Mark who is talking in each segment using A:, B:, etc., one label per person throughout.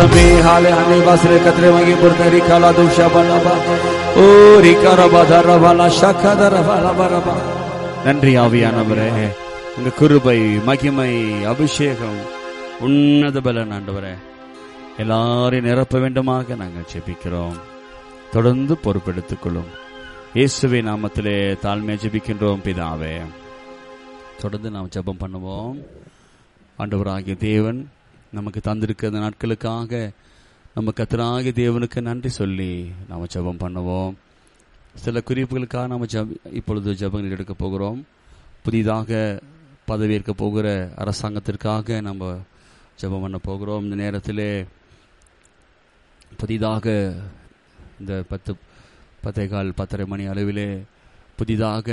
A: Amen. Hallelujah. Basile katre magi purta rikala dusha balaba. ஓ ரிகரபா தரபலா ஷக தரபலா பரபா நன்றி ஆவியானவரே உங்க கிருபை மகிமை அபிஷேகம் உன்னத பலன் ஆண்டவரே எல்லாரையும் நிரப்ப வேண்டுமாக நாங்கள் ஜெபிக்கிறோம் தொடர்ந்து பொறுப்பெடுத்துக் கொள்ளும் இயேசுவை நாமத்திலே தாழ்மையை ஜெபிக்கின்றோம் பிதாவே தொடர்ந்து நாம் ஜெபம் பண்ணுவோம் ஆண்டவராகிய தேவன் நமக்கு தந்திருக்கிற அந்த நாட்களுக்காக நம்ம கத்தராகிய தேவனுக்கு நன்றி சொல்லி நாம் ஜெபம் பண்ணுவோம் சில குறிப்புகளுக்காக நாம் ஜெப இப்பொழுது ஜெபங்கள் எடுக்க போகிறோம் புதிதாக பதவியேற்க போகிற அரசாங்கத்திற்காக நம்ம ஜெபம் பண்ண போகிறோம் இந்த நேரத்திலே புதிதாக இந்த பத்து பத்தே கால் பத்தரை மணி அளவிலே புதிதாக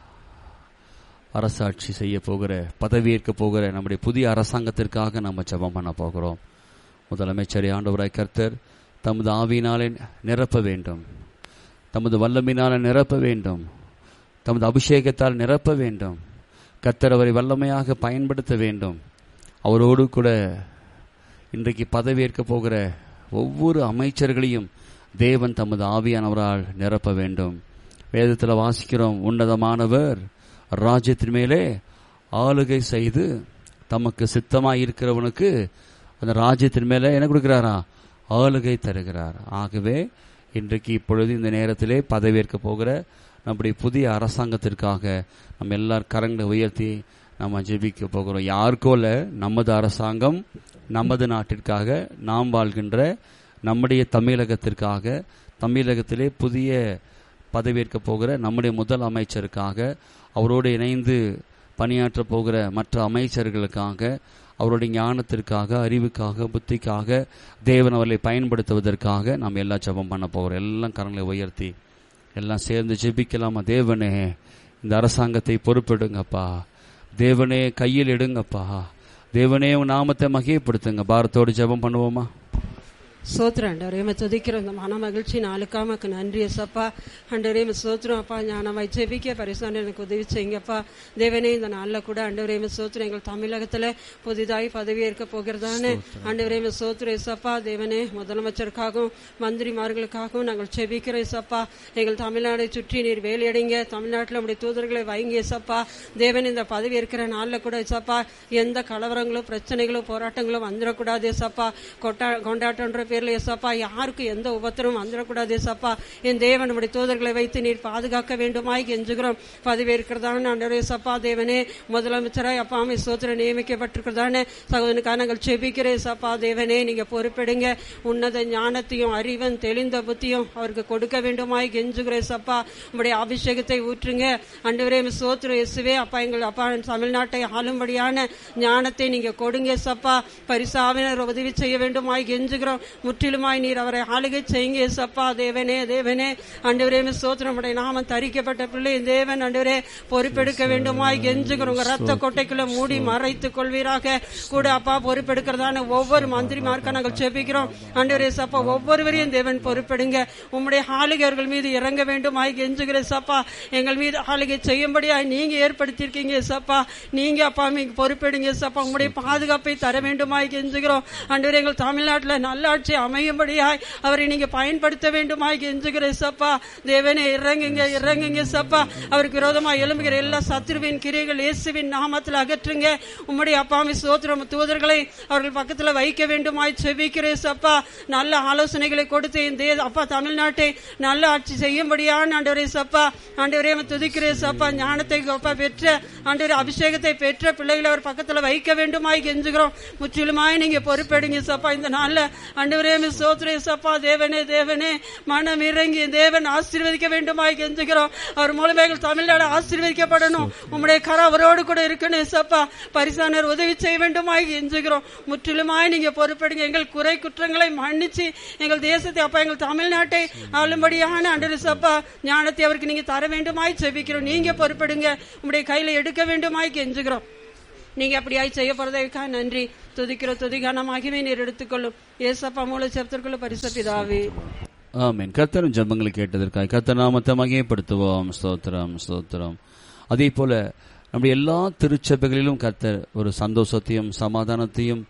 A: அரசாட்சி செய்ய போகிற பதவியேற்க போகிற நம்முடைய புதிய அரசாங்கத்திற்காக நம்ம ஜெபம் பண்ண போகிறோம் முதலமைச்சர் ஆண்டவராய் கர்த்தர் தமது ஆவியினாலே நிரப்ப வேண்டும் தமது வல்லமினால நிரப்ப வேண்டும் தமது அபிஷேகத்தால் நிரப்ப வேண்டும் கர்த்தர் அவரை வல்லமையாக பயன்படுத்த வேண்டும் அவரோடு கூட இன்றைக்கு பதவியேற்க போகிற ஒவ்வொரு அமைச்சர்களையும் தேவன் தமது ஆவியானவரால் நிரப்ப வேண்டும் வேதத்தில் வாசிக்கிறோம் உன்னதமானவர் ராஜ்யத்தின் மேலே ஆளுகை செய்து தமக்கு சித்தமாய் இருக்கிறவனுக்கு அந்த ராஜ்யத்தின் மேலே என்ன கொடுக்கிறாரா ஆளுகை தருகிறார் ஆகவே இன்றைக்கு இப்பொழுது இந்த நேரத்திலே பதவியேற்க போகிற நம்முடைய புதிய அரசாங்கத்திற்காக நம்ம எல்லார் கரங்களை உயர்த்தி நம்ம ஜெபிக்க போகிறோம் யாருக்கோ இல்லை நமது அரசாங்கம் நமது நாட்டிற்காக நாம் வாழ்கின்ற நம்முடைய தமிழகத்திற்காக தமிழகத்திலே புதிய பதவியேற்க போகிற நம்முடைய முதல் அமைச்சருக்காக அவரோடு இணைந்து பணியாற்ற போகிற மற்ற அமைச்சர்களுக்காக அவருடைய ஞானத்திற்காக அறிவுக்காக புத்திக்காக தேவன் அவர்களை பயன்படுத்துவதற்காக நாம் எல்லாம் ஜெபம் பண்ண போகிறோம் எல்லாம் கரங்களை உயர்த்தி எல்லாம் சேர்ந்து ஜெபிக்கலாமா தேவனே இந்த அரசாங்கத்தை பொறுப்பெடுங்கப்பா தேவனே கையில் எடுங்கப்பா தேவனே உன் நாமத்தை மகியப்படுத்துங்க பாரத்தோடு ஜெபம் பண்ணுவோமா
B: சோத்திரம் ஆண்டவரே துதிக்கிற இந்த மன மகிழ்ச்சி நாளுக்காமக்கு நன்றி எசப்பா அண்டவரே சோத்திரம் அப்பா ஞானமாய் ஜெபிக்க பரிசான எனக்கு உதவி செய்யுங்கப்பா தேவனே இந்த நாளில் கூட அண்டவரே சோத்திரம் எங்கள் தமிழகத்துல புதிதாய் பதவியேற்க போகிறதானே அண்டவரே சோத்திரம் எசப்பா தேவனே முதலமைச்சருக்காகவும் மந்திரிமார்களுக்காகவும் நாங்கள் ஜெபிக்கிறோம் எசப்பா எங்கள் தமிழ்நாடை சுற்றி நீர் வேலையடைங்க தமிழ்நாட்டில் நம்முடைய தூதர்களை வைங்க எசப்பா தேவன் இந்த பதவி இருக்கிற நாளில் கூட எசப்பா எந்த கலவரங்களோ பிரச்சனைகளோ போராட்டங்களோ வந்துடக்கூடாது எசப்பா கொட்டா கொண்டாட்டன்ற பேர்ல ஏசப்பா யாருக்கும் எந்த உபத்திரமும் வந்துடக்கூடாது ஏசப்பா என் தேவன் நம்முடைய தூதர்களை வைத்து நீர் பாதுகாக்க வேண்டுமாய் கெஞ்சுகிறோம் பதவி இருக்கிறதான ஆண்டவரே ஏசப்பா தேவனே முதலமைச்சராய் அப்பா அமை சோத்திர நியமிக்கப்பட்டிருக்கிறதான சகோதரனுக்காக நாங்கள் செபிக்கிறேன் ஏசப்பா தேவனே நீங்க பொறுப்பெடுங்க உன்னத ஞானத்தையும் அறிவன் தெளிந்த புத்தியும் அவருக்கு கொடுக்க வேண்டுமாய் கெஞ்சுகிறேன் ஏசப்பா உங்களுடைய அபிஷேகத்தை ஊற்றுங்க ஆண்டவரே சோத்திர இயேசுவே அப்பா எங்கள் அப்பா தமிழ்நாட்டை ஆளும்படியான ஞானத்தை நீங்க கொடுங்க ஏசப்பா பரிசாவினர் உதவி செய்ய வேண்டுமாய் கெஞ்சுகிறோம் முற்றிலுமாய் நீர் அவரை ஆளுகை செய்யுங்க ஏசப்பா தேவனே தேவனே ஆண்டவரே சோத்திரம் உடைய நாமம் தரிக்கப்பட்ட பிள்ளை தேவன் ஆண்டவரே பொறுப்பெடுக்க வேண்டுமாய் கெஞ்சுகிறோம் உங்க ரத்த கொட்டைக்குள்ள மூடி மறைத்துக் கொள்வீராக கூட அப்பா பொறுப்பெடுக்கிறதான ஒவ்வொரு மந்திரிமார்க்க நாங்கள் செபிக்கிறோம் ஆண்டவரே சப்பா ஒவ்வொருவரையும் தேவன் பொறுப்பெடுங்க உம்முடைய ஆளுகை அவர்கள் மீது இறங்க வேண்டுமாய் கெஞ்சுகிற சப்பா எங்கள் மீது ஆளுகை செய்யும்படியாய் நீங்க ஏற்படுத்தியிருக்கீங்க சப்பா நீங்க அப்பா மீங்க பொறுப்பெடுங்க சப்பா உங்களுடைய பாதுகாப்பை தர வேண்டுமாய் கெஞ்சுகிறோம் ஆண்டவரே எங்கள் தமிழ்நாட்டில் நல்லாட்சி அமையும்படியாய் அவரை நீங்க பயன்படுத்த வேண்டுமாய் கெஞ்சுகிற சப்பா தேவனே இறங்குங்க இறங்குங்க சப்பா அவருக்கு விரோதமாக எழும்புகிற எல்லா சத்ருவின் கிரைகள் இயேசுவின் நாமத்தில் அகற்றுங்க உம்முடைய அப்பாவி சோத்திரம் தூதர்களை அவர்கள் பக்கத்துல வைக்க வேண்டுமாய் செபிக்கிறேன் சப்பா நல்ல ஆலோசனைகளை கொடுத்து இந்த தே- அப்பா தமிழ்நாட்டை நல்ல ஆட்சி செய்யும்படியான ஆண்டவரே சப்பா ஆண்டவரே உம்மை துதிக்கிறேன் சப்பா ஞானத்தை அப்பா பெற்ற ஆண்டவரே அபிஷேகத்தை பெற்ற பிள்ளைகளை அவர் பக்கத்துல வைக்க வேண்டுமாய் கெஞ்சுகிறோம் முற்றிலுமாய் நீங்க பொறுப்பெடுங்க சப்பா இந்த நாள்ல ஆண்டவரே உம்மை சோத்திரே சப்பா தேவனே தேவனே மனம் இறங்கி தேவன் ஆசீர்வதிக்க வேண்டுமாய் கெஞ்சுகிறோம் அவர் மூலமே எங்கள் தமிழ்நாடு ஆசீர்வதிக்கப்படணும் உம்முடைய கரம் அவரோடு கூட இருக்கணும் சப்பா பரிசானர் உதவி செய்ய வேண்டுமாய் கெஞ்சுகிறோம் முற்றிலுமாய் நீங்க பொறுப்பெடுங்க எங்கள் குறை குற்றங்களை மன்னிச்சு எங்கள் தேசத்தை அப்பா எங்கள் தமிழ்நாட்டை ஆளும்படியான அண்டரு சப்பா ஞானத்தை அவருக்கு நீங்க தர வேண்டுமாய் செபிக்கிறோம் நீங்க பொறுப்பெடுங்க உம்முடைய கையில எடுக்க வேண்டுமாய் கெஞ்சுகிறோம் நீங்க அப்படியாய் செய்ய போறதற்காக நன்றி துதிக்கிற துதிகான மகிமை நீர் எடுத்துக்கொள்ளும் ஏசப்பா மூல செப்தற்குள்ள பரிசப்பிதாவே
A: ஆமென் கர்த்தரும் ஜெபங்களை கேட்டதற்காக கர்த்தர் நாமத்தை மகிமைப்படுத்துவோம் ஸ்தோத்திரம் ஸ்தோத்திரம் அதே போல நம்முடைய எல்லா திருச்சபைகளிலும் கர்த்தர் ஒரு சந்தோஷத்தையும் சமாதானத்தையும்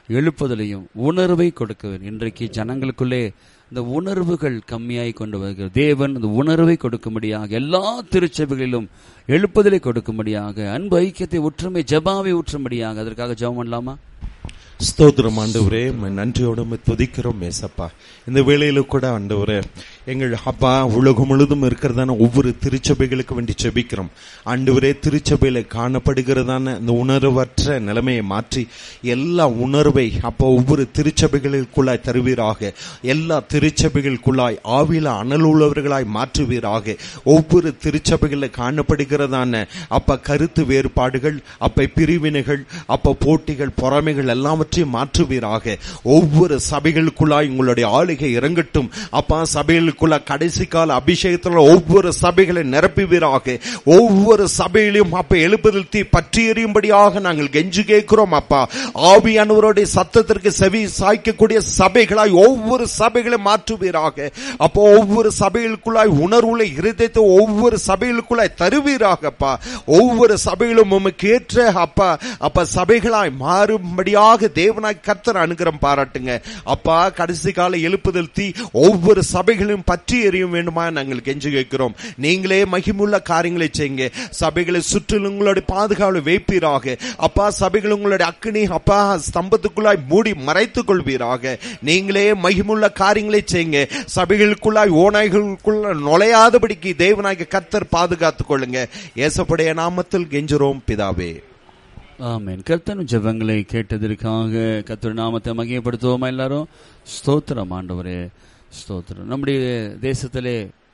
A: எழுப்புதலையும் உணர்வை கொடுக்க இன்றைக்கு ஜனங்களுக்குள்ளே இந்த உணர்வுகள் கம்மியாய் கொண்டு வருகிறது தேவன் இந்த உணர்வை கொடுக்கும்படியாக எல்லா திருச்சபைகளிலும் எழுப்புதலை கொடுக்கும்படியாக அன்பு ஐக்கியத்தை ஒற்றுமை ஜபாவை ஊற்றும்படியாக அதற்காக ஜெபம் பண்ணலாமா
C: ஸ்தோத்திரம் ஆண்டவரே உம்மை நன்றியோடு உம்மை துதிக்கிறோம் ஏசப்பா இந்த வேளையில கூட ஆண்டவரே எங்கள் அப்பா உலகம் முழுதும் இருக்கிறதான ஒவ்வொரு திருச்சபைகளுக்கு வேண்டி செபிக்கிறோம் ஆண்டவரே திருச்சபையில காணப்படுகிறதான இந்த உணர்வற்ற நிலைமையை மாற்றி எல்லா உணர்வை அப்போ ஒவ்வொரு திருச்சபைகளுக்குள்ளாய் தருவீராக எல்லா திருச்சபைகளுக்குள்ளாய் ஆவில அனலுள்ளவர்களாய் மாற்றுவீராக ஒவ்வொரு திருச்சபைகளில் காணப்படுகிறதான அப்ப கருத்து வேறுபாடுகள் அப்ப பிரிவினைகள் அப்ப போட்டிகள் பொறாமைகள் எல்லாவற்றையும் மாற்றுவீராக ஒவ்வொரு சபைகளுக்குள்ளாய் உங்களுடைய ஆளுகை இறங்கட்டும் அப்பா சபைகளுக்குள்ள கடைசி கால அபிஷேகத்தில் ஒவ்வொரு சபைகளை நிரப்புவீராக ஒவ்வொரு சபையிலும் அப்ப எழுப்புதல் தீ பற்றி எறியும்படியாக நாங்கள் கெஞ்சு கேட்கிறோம் அப்பா ஆவியானவருடைய சத்தத்திற்கு செவி சாய்க்கக்கூடிய சபைகளாய் ஒவ்வொரு சபைகளை மாற்றுவீராக அப்போ ஒவ்வொரு சபைகளுக்குள்ளாய் உணர்வுள்ள இருதயத்தை ஒவ்வொரு சபைகளுக்குள்ளாய் தருவீராகப்பா ஒவ்வொரு சபைகளும் உமக்கு ஏற்ற அப்பா அப்ப சபைகளாய் மாறும்படியாக தேவனாய் கர்த்தர் அனுகிரம் பாராட்டுங்க அப்பா கடைசி கால எழுப்புதல் தீ ஒவ்வொரு சபைகளையும் பற்றி எறியும் வேண்டுமா நாங்கள் கெஞ்சு கேட்கிறோம் நீங்களே மகிமுள்ள காரியங்களை செய்யுங்க சபைகளை சுற்றிலும் உங்களுடைய பாதுகாவலை வைப்பீராக அப்பா சபைகள் உங்களுடைய அக்கினி அப்பா ஸ்தம்பத்துக்குள்ளாய் மூடி மறைத்துக் கொள்வீராக நீங்களே மகிமுள்ள காரியங்களை செய்யுங்க சபைகளுக்குள்ளாய் ஓநாய்களுக்குள்ள நுழையாதபடிக்கு தேவனாகிய கர்த்தர் பாதுகாத்துக் கொள்ளுங்க ஏசப்படைய நாமத்தில் கெஞ்சுறோம் பிதாவே
A: ஆமென் கர்த்தன் ஜெபங்களை கேட்டதற்காக கர்த்தர் நாமத்தை மகிமைப்படுத்துவோமா எல்லாரும் ஸ்தோத்திரம் ஆண்டவரே ஸ்தோத்திரம் நம்முடைய தேசத்திலே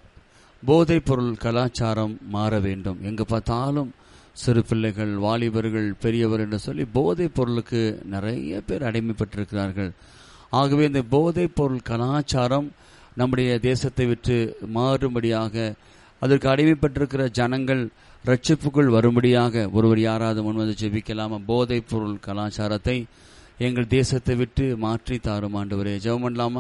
A: போதைப் பொருள் கலாச்சாரம் மாற வேண்டும் எங்க பார்த்தாலும் சிறு பிள்ளைகள் வாலிபர்கள் பெரியவர் என்று சொல்லி போதைப் பொருளுக்கு நிறைய பேர் அடிமைப்பட்டிருக்கிறார்கள் ஆகவே இந்த போதைப் பொருள் கலாச்சாரம் நம்முடைய தேசத்தை விட்டு மாறும்படியாக அதற்கு அடிமைப்பட்டிருக்கிற ஜனங்கள் ரட்சிப்புக்குள் வரும்படியாக ஒருவர் யாராவது முன்வந்து ஜெபிக்கலாமா போதைப் பொருள் கலாச்சாரத்தை எங்கள் தேசத்தை விட்டு மாற்றி தாரும் ஆண்டவரே ஜெபம் பண்ணலாமா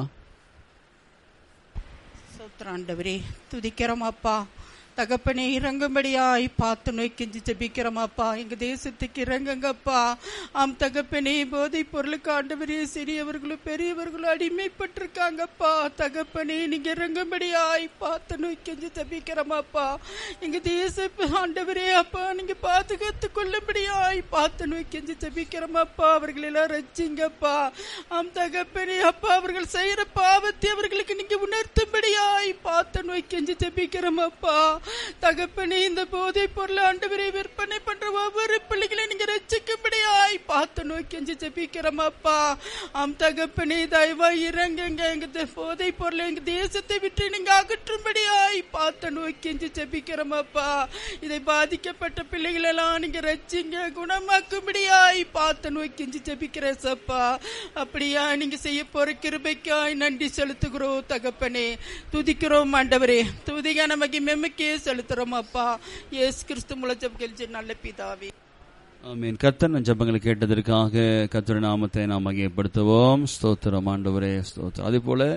D: சோத்ராண்டவரே துதிக்கிறோம் அப்பா தகப்பனே இறங்கும்படியாய் பார்த்து நோய்க்கெஞ்சு ஜெபிக்கிறோமாப்பா எங்க தேசத்துக்கு இறங்குங்கப்பா ஆம் தகப்பனே போதை பொருளுக்கு ஆண்டவரே சிறியவர்களும் பெரியவர்களும் அடிமைப்பட்டிருக்காங்கப்பா தகப்பனே நீங்க இறங்கும்படியாய் பார்த்து நோய்க்கெஞ்சு ஜெபிக்கிறோமாப்பா எங்க தேச ஆண்டவரே அப்பா நீங்க பாதுகாத்து கொள்ளும்படியாய் பார்த்து நோய்க்கெஞ்சு ஜெபிக்கிறோமாப்பா அவர்கள் எல்லாம் ரச்சிங்கப்பா ஆம் தகப்பனே அப்பா அவர்கள் செய்யற பாவத்தை அவர்களுக்கு நீங்க உணர்த்தும்படியாய் பார்த்து நோய்க்கெஞ்சு ஜெபிக்கிறோமாப்பா தகப்பனே இந்த போதைப் பொருள் ஆண்டவரை விற்பனை பண்ற ஒவ்வொரு பிள்ளைகளையும் நீங்க ரசிக்கும்படியாய் பார்த்து நோக்கி அஞ்சு ஜெபிக்கிறோமாப்பா ஆம் தகப்பனே தயவா இறங்குங்க எங்க தே- போதைப் பொருளை எங்க தேசத்தை விட்டு நீங்க அகற்றும்படியாய் பார்த்து நோக்கி அஞ்சு ஜெபிக்கிறோமாப்பா இதை பாதிக்கப்பட்ட பிள்ளைகள் எல்லாம் நீங்க ரச்சிங்க குணமாக்கும்படியாய் பார்த்து நோக்கி அஞ்சு ஜெபிக்கிறேன் சப்பா அப்படியா நீங்க செய்ய போற கிருபைக்காய் நன்றி செலுத்துகிறோம் தகப்பனே துதிக்கிறோம் ஆண்டவரே துதிகான மகிமெம்மைக்கே செலுத்துறோம் அப்பா இயேசு கிறிஸ்து முளைச்சப் கெளிச்சு நல்ல பிதாவே
A: ஆமீன் கர்த்தன் ஜெபங்களை கேட்டதற்காக கர்த்தர் நாமத்தை நாம் மகிமைப்படுத்துவோம் ஸ்தோத்திரம் ஆண்டவரே ஸ்தோத்திரம் அதே போல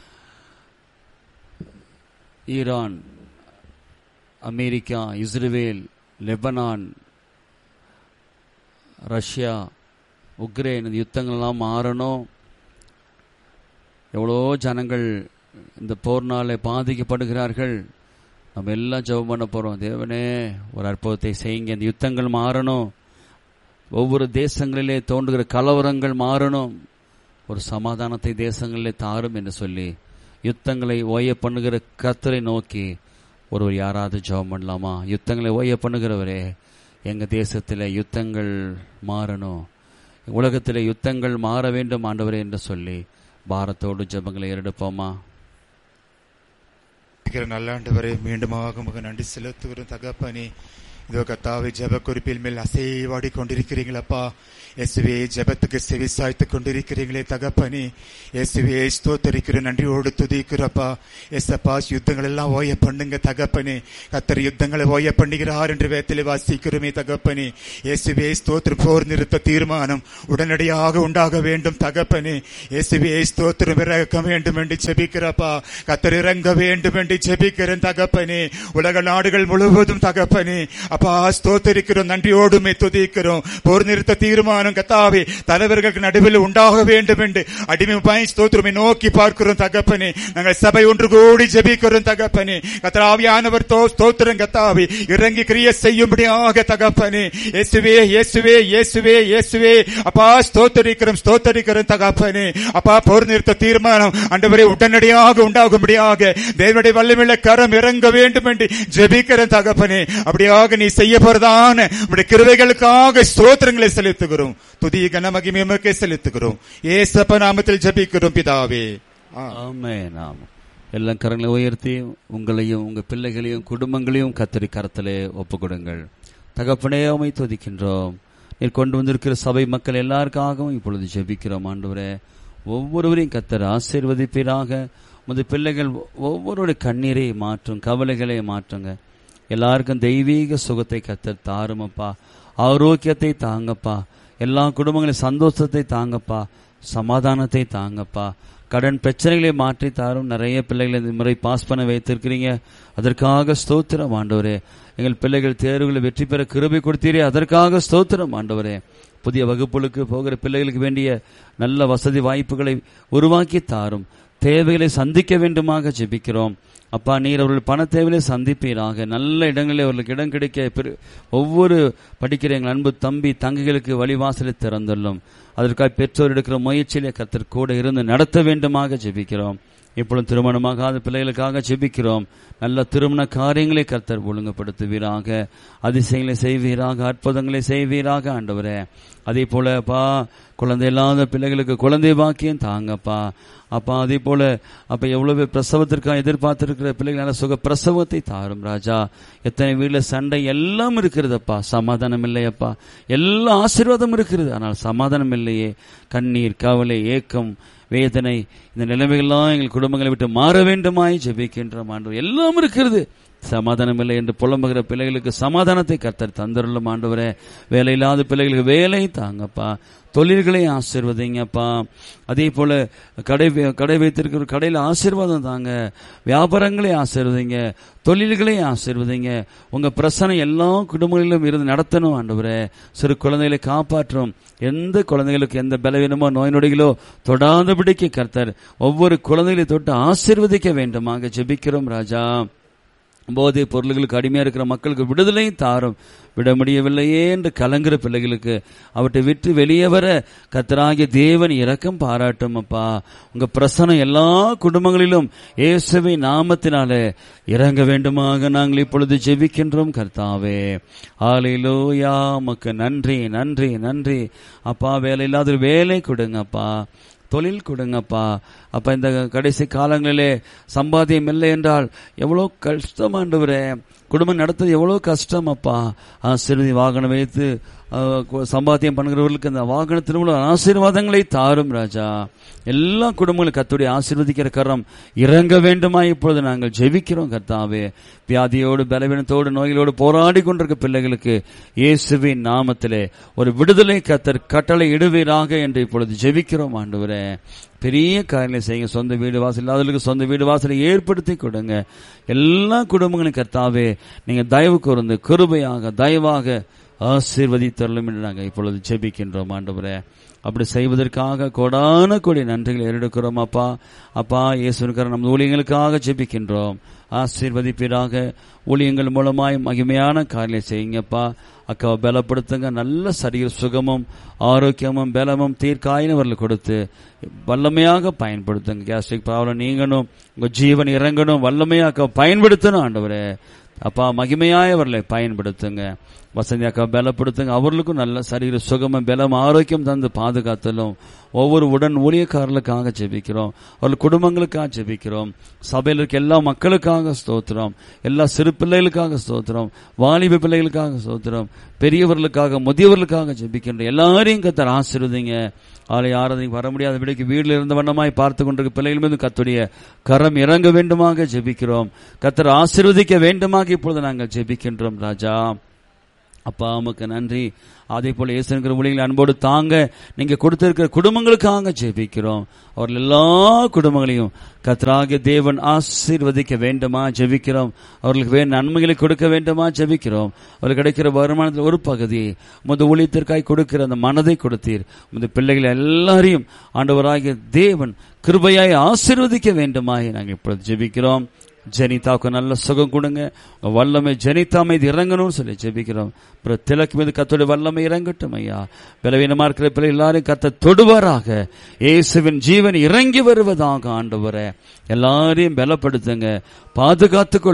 A: Iran America Israel Lebanon Russia Ukraine இந்த யுத்தங்கள்லாம் மாறணும் எவ்வளோ ஜனங்கள் இந்த போர்னால பாதிக்கப்படுகிறார்கள் நம்ம எல்லாம் ஜெபம் பண்ண போறோம் தேவனே ஒரு அற்புதத்தை செய்யுங்க இந்த யுத்தங்கள் மாறணும் ஒவ்வொரு தேசங்களிலே தோன்றுகிற கலவரங்கள் மாறணும் ஒரு சமாதானத்தை தேசங்களிலே தாரும் என்று சொல்லி யுத்தங்களை ஓய பண்ணுகிற கர்த்தரை நோக்கி ஒருவர் யாராவது ஜெபம் பண்ணலாமா யுத்தங்களை ஓய பண்ணுகிறவரே எங்க தேசத்திலே யுத்தங்கள் மாறணும் உலகத்திலே யுத்தங்கள் மாற வேண்டும் ஆண்டவரே என்று சொல்லி பாரத்தோடு ஜெபங்களை எடுப்போமா
E: இருக்கிற நல்லாண்டவரை மீண்டுமாக உமக்கு நன்றி செலுத்துகிறோம் தகப்பனே இதோ கத்தாவை ஜெப குறிப்பில் மேல் அசைவாடி கொண்டிருக்கிறீங்களப்பா இயேசுவே ஜெபத்துக்கு செவி சாய்த்து கொண்டிருக்கிறீங்களே தகப்பனே இயேசுவே ஸ்தோத்தரிக்கிற நன்றியோடு துதிக்கிறப்பா எஸ்அப்பா யுத்தங்கள் எல்லாம் ஓய பண்ணுங்க தகப்பனே கத்தர் யுத்தங்களை ஓய பண்ணுகிறார் என்று வேத்திலே வாசிக்கிறோமே தகப்பனே இயேசுவே ஸ்தோத்திரம் போர் நிறுத்த தீர்மானம் உடனடியாக உண்டாக வேண்டும் தகப்பனே இயேசுவே ஸ்தோத்திரம் இறக்க வேண்டும் என்று ஜெபிக்கிறப்பா கத்தர் இறங்க வேண்டும் என்று ஜெபிக்கிறேன் தகப்பனே உலக நாடுகள் முழுவதும் தகப்பனே அப்பா ஸ்தோத்தரிக்கிறோம் நன்றியோடுமே துதிக்கிறோம் போர் நிறுத்த தீர்மானம் கத்தாவே தலைவர்களுக்கு நடுவில் உண்டாக வேண்டும் என்று அடிமைப்பாய் ஸ்தோத்திரமை நோக்கி பார்க்கிறோம் தகப்பனே நாங்கள் சபை ஒன்று கூடி ஜெபிக்கிறோம் தகப்பனே கத்தராவியானவர் தோ ஸ்தோத்திரம் கத்தாவே இறங்கி கிரிய செய்யும்படியாக தகப்பனே இயேசுவே இயேசுவே இயேசுவே இயேசுவே அப்பா ஸ்தோத்தரிக்கிறோம் ஸ்தோத்தரிக்கிறோம் தகப்பனே அப்பா போர் நிறுத்த தீர்மானம் அண்டவரை உடனடியாக உண்டாகும்படியாக தேவனுடைய வல்லமில்ல கரம் இறங்க வேண்டும் என்று ஜெபிக்கிற தகப்பனே அப்படியாக நீ செய்ய போறதான உடைய கிருவைகளுக்காக ஸ்தோத்திரங்களை செலுத்துகிறோம் துதிய கனமகிமையுமக்கே செலுத்துகிறோம் ஏசப்ப நாமத்தில் ஜெபிக்கிறோம் பிதாவே ஆ.
A: ஆமென் ஆமென் எல்லாம் கரங்களை உயர்த்தி உங்களையும் உங்க பிள்ளைகளையும் குடும்பங்களையும் கத்தரி கரத்திலே ஒப்புக் கொடுங்கள் தகப்பனே உமை துதிக்கின்றோம் நீர் கொண்டு வந்திருக்கிற சபை மக்கள் எல்லாருக்காகவும் இப்பொழுது ஜெபிக்கிறோம் ஆண்டவரே ஒவ்வொருவரையும் கத்தர் ஆசீர்வதிப்பீராக உமது பிள்ளைகள் ஒவ்வொருடைய கண்ணீரை மாற்றும் கவலைகளை மாற்றுங்க எல்லாருக்கும் தெய்வீக சுகத்தை கத்தர் தாருமப்பா ஆரோக்கியத்தை தாங்கப்பா எல்லா குடும்பங்களையும் சந்தோஷத்தை தாங்கப்பா சமாதானத்தை தாங்கப்பா கடன் பிரச்சனைகளை மாற்றி தாரும் நிறைய பிள்ளைகளை இந்த முறை பாஸ் பண்ண வைத்திருக்கிறீங்க அதற்காக ஸ்தோத்திரம் ஆண்டவரே எங்கள் பிள்ளைகள் தேர்வுகளை வெற்றி பெற கிருபை கொடுத்தீரே அதற்காக ஸ்தோத்திரம் ஆண்டவரே புதிய வகுப்புகளுக்கு போகிற பிள்ளைகளுக்கு வேண்டிய நல்ல வசதி வாய்ப்புகளை உருவாக்கி தாரும் தேவைகளை சந்திக்க வேண்டுமாக ஜெபிக்கிறோம் அப்பா நீர் அவர்கள் பண தேவையை சந்திப்பீராக நல்ல இடங்களில் அவர்களுக்கு இடம் கிடைக்க பெரு- ஒவ்வொரு படிக்கிற எங்கள் அன்பு தம்பி தங்கைகளுக்கு வழிவாசலை திறந்துள்ளோம் அதற்காக பெற்றோர் எடுக்கிற முயற்சியிலே கர்த்தர் கூட இருந்து நடத்த வேண்டுமாக ஜெபிக்கிறோம் இப்பொழுது திருமணமாகாத பிள்ளைகளுக்காக ஜெபிக்கிறோம் நல்ல திருமண காரியங்களை கர்த்தர் ஒழுங்குபடுத்துவீராக அதிசயங்களை செய்வீராக அற்புதங்களை செய்வீராக ஆண்டவரே அதே போல அப்பா குழந்தை இல்லாத பிள்ளைகளுக்கு குழந்தை பாக்கியம் தாங்கப்பா அப்பா அதே போல அப்ப எவ்வளவு பிரசவத்திற்காக எதிர்பார்த்திருக்கிற பிள்ளைகள் நல்ல சுக பிரசவத்தை தாரும் ராஜா எத்தனை வீட்டுல சண்டை எல்லாம் இருக்கிறதப்பா சமாதானம் இல்லையப்பா எல்லா ஆசீர்வாதம் இருக்கிறது ஆனால் சமாதானம் இல்லையே கண்ணீர் கவலை ஏக்கம் வேதனை இந்த நிலைமைகள்லாம் எங்கள் குடும்பங்களை விட்டு மாற வேண்டுமாய் ஜெபிக்கின்ற ஆண்டு எல்லாம் இருக்கிறது சமாதானம் இல்லை என்று புலம்புகிற பிள்ளைகளுக்கு சமாதானத்தை கர்த்தர் தந்துள்ள ஆண்டவரே வேலை இல்லாத பிள்ளைகளுக்கு வேலை தாங்கப்பா தொழில்களை ஆசீர்வதிங்கப்பா அதே போல கடை வை- கடை வைத்திருக்கிற கடையில் ஆசீர்வாதம் தாங்க வியாபாரங்களை ஆசீர்வதிங்க தொழில்களை ஆசீர்வதிங்க உங்க பிரசனை எல்லா குடும்பங்களிலும் இருந்து நடத்தணும் ஆண்டவரே சிறு குழந்தைகளை காப்பாற்றும் எந்த குழந்தைகளுக்கு எந்த பலவீனமோ நோய் நொடிகளோ தொடாதபடிக்கு கர்த்தர் ஒவ்வொரு குழந்தைகளை தொட்டு ஆசீர்வதிக்க வேண்டுமாக ஜெபிக்கிறோம் ராஜா போதை பொருள்களுக்கு அடிமையா இருக்கிற மக்களுக்கு விடுதலை தாரும் விட முடியவில்லையே என்று கலங்குற பிள்ளைகளுக்கு அவற்றை விட்டு வெளியே வர கத்தராகிய தேவன் இரக்கம் பாராட்டும் அப்பா உங்க பிரசனம் எல்லா குடும்பங்களிலும் இயேசுவை நாமத்தினாலே இறங்க வேண்டுமாக நாங்கள் இப்பொழுது ஜெபிக்கின்றோம் கர்த்தாவே ஆலையிலோயா உமக்கு நன்றி நன்றி நன்றி அப்பா வேலை இல்லாத வேலை கொடுங்கப்பா தொழில் கொடுங்கப்பா அப்ப இந்த கடைசி காலங்களிலே சம்பாத்தியம் இல்லை என்றால் எவ்வளோ கஷ்டமாண்டவரே குடும்பம் நடத்துறது எவ்வளோ கஷ்டம் அப்பா ஆசீர்வதி வாகனம் வைத்து அஹ், கு- சம்பாத்தியம் பண்ணுகிறவர்களுக்கு அந்த வாகனத்தின் மூலம் ஆசீர்வாதங்களை தாரும் ராஜா எல்லா குடும்பங்களும் கத்துடைய ஆசீர்வதிக்கிற கரம் இறங்க வேண்டுமா இப்பொழுது நாங்கள் ஜெபிக்கிறோம் கர்த்தாவே வியாதியோடு பலவீனத்தோடு நோய்களோடு போராடி கொண்டிருக்க பிள்ளைகளுக்கு இயேசுவின் நாமத்திலே ஒரு விடுதலை கத்தர் கட்டளை இடுவீராக என்று இப்பொழுது ஜெபிக்கிறோம் ஆண்டவரே பெரிய காரியங்களை செய்யுங்க சொந்த வீடு வாசல் இல்லாதவர்களுக்கு சொந்த வீடு வாசலை ஏற்படுத்தி கொடுங்க எல்லா குடும்பங்களும் கர்த்தாவே நீங்க தயவு கூர்ந்து கிருபையாக தயவாக ஆசீர்வதித்தரலும் என்று நாங்கள் இப்பொழுது ஜெபிக்கின்றோம் ஆண்டவரே அப்படி செய்வதற்காக கோடான கோடி நன்றிகளை ஏறெடுக்கிறோம் அப்பா அப்பா இயேசுக்கார நம் ஊழியங்களுக்காக ஜெபிக்கின்றோம் ஆசீர்வதிப்பீராக ஊழியங்கள் மூலமாய் மகிமையான காரியங்களை செய்யுங்கப்பா அக்காவை பலப்படுத்துங்க நல்ல சரீர சுகமும் ஆரோக்கியமும் பலமும் தீர்க்காயினவர்கள் கொடுத்து வல்லமையாக பயன்படுத்துங்க கேஸ்ட்ரிக் ப்ராப்ளம் நீங்கணும் உங்க ஜீவன் இறங்கணும் வல்லமையாக அக்காவை பயன்படுத்தணும் ஆண்டவரே அப்பா மகிமையாய் அவர்களை பயன்படுத்துங்க வசந்தி அக்கா பலப்படுத்துங்க அவர்களுக்கும் நல்ல சரீர சுகமும் பலம் ஆரோக்கியம் தந்து பாதுகாத்தலும் ஒவ்வொரு உடன் ஊழியக்காரர்களுக்காக ஜெபிக்கிறோம் அவர்கள் குடும்பங்களுக்காக ஜெபிக்கிறோம் சபையில் இருக்க எல்லா மக்களுக்காக ஸ்தோத்திரம் எல்லா சிறு பிள்ளைகளுக்காக ஸ்தோத்திரம் வாலிப பிள்ளைகளுக்காக ஸ்தோத்திரம் பெரியவர்களுக்காக முதியவர்களுக்காக ஜெபிக்கின்ற எல்லாரையும் கத்தர் ஆசீர்வதிங்க ஆலை ஆராதனைக்கு வர முடியாத விடைக்கு வீட்டில் இருந்த வண்ணமாய் பார்த்து கொண்டிருக்க பிள்ளைகள் மீது கத்துடைய கரம் இறங்க வேண்டுமாக ஜெபிக்கிறோம் கத்தர் ஆசீர்வதிக்க வேண்டுமாக இப்பொழுது நாங்கள் ஜெபிக்கின்றோம் ராஜா அப்பா உமக்கு நன்றி அதே போல இயேசுங்கிற ஊழியங்களை அன்போடு தாங்க நீங்க கொடுத்திருக்கிற குடும்பங்களுக்காக ஜெபிக்கிறோம் அவர்கள் எல்லா குடும்பங்களையும் கத்ராகிய தேவன் ஆசீர்வதிக்க வேண்டுமா ஜெபிக்கிறோம் அவர்களுக்கு வேறு நன்மைகளை கொடுக்க வேண்டுமா ஜெபிக்கிறோம் அவர்களுக்கு கிடைக்கிற வருமானத்தில் ஒரு பகுதியை முத ஊழியத்திற்காய் கொடுக்கிற அந்த மனதை கொடுத்தீர் முத பிள்ளைகள் எல்லாரையும் ஆண்டவராகிய தேவன் கிருபையாய் ஆசீர்வதிக்க வேண்டுமாய் நாங்கள் இப்பொழுது ஜெபிக்கிறோம் ஜெனிதாவுக்கு நல்ல சுகம் கொடுங்க உங்க வல்லமை ஜெனிதா மீது இறங்கணும்னு சொல்லி ஜெபிக்கிறோம் அப்புறம் திலக்கு மீது கத்தோட வல்லமை இறங்கட்டும் ஐயா பலவீனமா இருக்கிற பிள்ளை எல்லாரும் கத்த தொடுவாராக இயேசுவின் ஜீவன் இறங்கி வருவதாக ஆண்டவரே எல்லாரையும் பலப்படுத்துங்க பாதுகாத்துக்